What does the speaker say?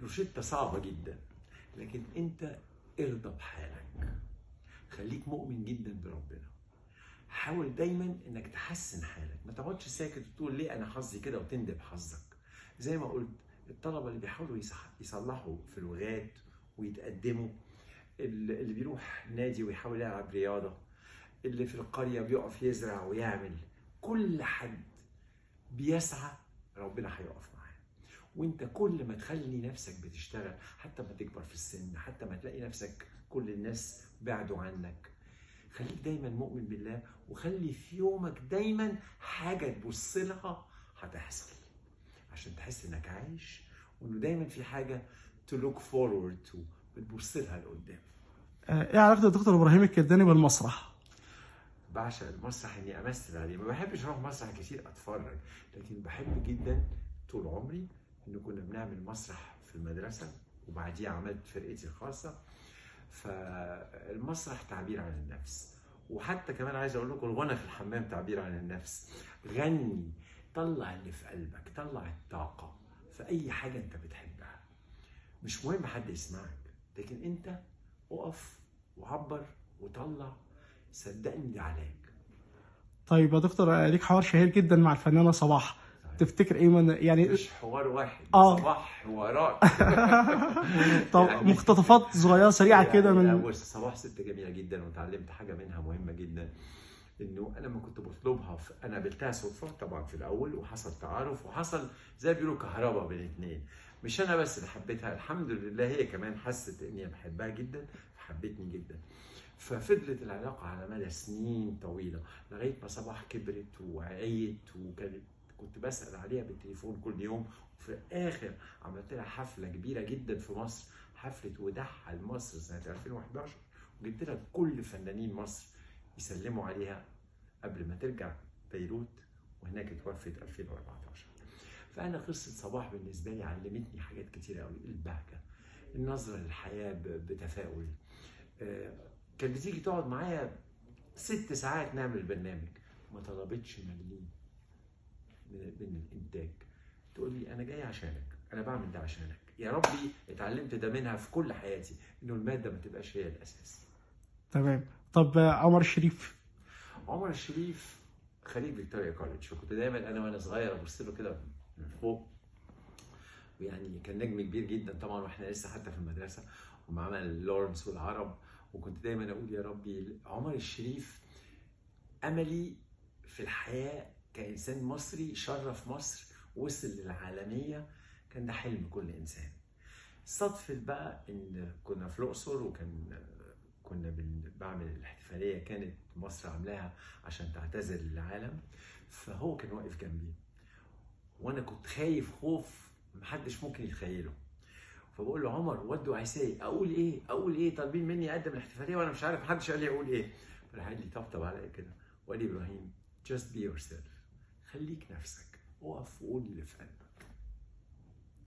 روشتة صعبة جدا لكن انت ارضى بحالك خليك مؤمن جدا بربنا حاول دايما انك تحسن حالك ما تقعدش ساكت وتقول ليه انا حظي كده وتندب حظك زي ما قلت الطلبه اللي بيحاولوا يصح- يصلحوا في اللغات ويتقدموا اللي اللي بيروح نادي ويحاول يلعب رياضه اللي في القريه بيقف يزرع ويعمل كل حد بيسعى ربنا هيقف معاه وانت كل ما تخلي نفسك بتشتغل حتى ما تكبر في السن حتى ما تلاقي نفسك كل الناس بعدوا عنك خليك دايما مؤمن بالله وخلي في يومك دايما حاجه تبص لها هتحصل عشان تحس انك عايش وانه دايما في حاجه to look forward to بتبص لها لقدام آه، ايه علاقه الدكتور ابراهيم الكرداني بالمسرح؟ بعشق المسرح اني امثل عليه ما بحبش اروح مسرح كتير اتفرج لكن بحب جدا طول عمري انه كنا بنعمل مسرح في المدرسه وبعديها عملت فرقتي الخاصه فالمسرح تعبير عن النفس وحتى كمان عايز اقول لكم الغنى في الحمام تعبير عن النفس غني طلع اللي في قلبك طلع الطاقه في اي حاجه انت بتحبها مش مهم حد يسمعك لكن انت اقف وعبر وطلع صدقني ده علاج طيب يا دكتور آه، ليك حوار شهير جدا مع الفنانه صباح تفتكر ايه من يعني مش حوار واحد آه. صباح حوارات طب يعني- مقتطفات صغيره سريعه كده يعني لا، من بص صباح ست جميله جدا وتعلمت حاجه منها مهمه جدا انه انا لما كنت بطلبها في انا قابلتها صدفه طبعا في الاول وحصل تعارف وحصل زي ما بيقولوا كهرباء بين الاثنين مش انا بس اللي حبيتها الحمد لله هي كمان حست اني بحبها جدا فحبتني جدا ففضلت العلاقه على مدى سنين طويله لغايه ما صباح كبرت وعيت وكانت كنت بسال عليها بالتليفون كل يوم وفي الاخر عملت لها حفله كبيره جدا في مصر حفله وداعها لمصر سنه 2011 وجبت لها كل فنانين مصر يسلموا عليها قبل ما ترجع بيروت وهناك اتوفت 2014 فانا قصه صباح بالنسبه لي علمتني حاجات كتيره قوي البهجه النظره للحياه ب- بتفاؤل آه، كانت بتيجي تقعد معايا ست ساعات نعمل البرنامج ما طلبتش مليم من من الانتاج تقول لي انا جاي عشانك انا بعمل ده عشانك يا ربي اتعلمت ده منها في كل حياتي انه الماده ما تبقاش هي الاساس تمام طب آه، عمر الشريف عمر الشريف خريج فيكتوريا كوليدج فكنت دايما انا وانا صغير ابص له كده من فوق ويعني كان نجم كبير جدا طبعا واحنا لسه حتى في المدرسه وما عمل لورنس والعرب وكنت دايما اقول يا ربي عمر الشريف املي في الحياه كانسان مصري شرف مصر وصل للعالميه كان ده حلم كل انسان صدفة بقى ان كنا في الاقصر وكان كنا بن- بعمل الاحتفاليه كانت مصر عاملاها عشان تعتذر للعالم فهو كان واقف جنبي وانا كنت خايف خوف محدش ممكن يتخيله فبقول له عمر وات دو اي سي اقول ايه اقول ايه طالبين مني اقدم الاحتفاليه وانا مش عارف محدش قال لي اقول ايه فراح قال لي طبطب عليا كده وقال لي ابراهيم just be yourself خليك نفسك اقف وقول اللي في قلبك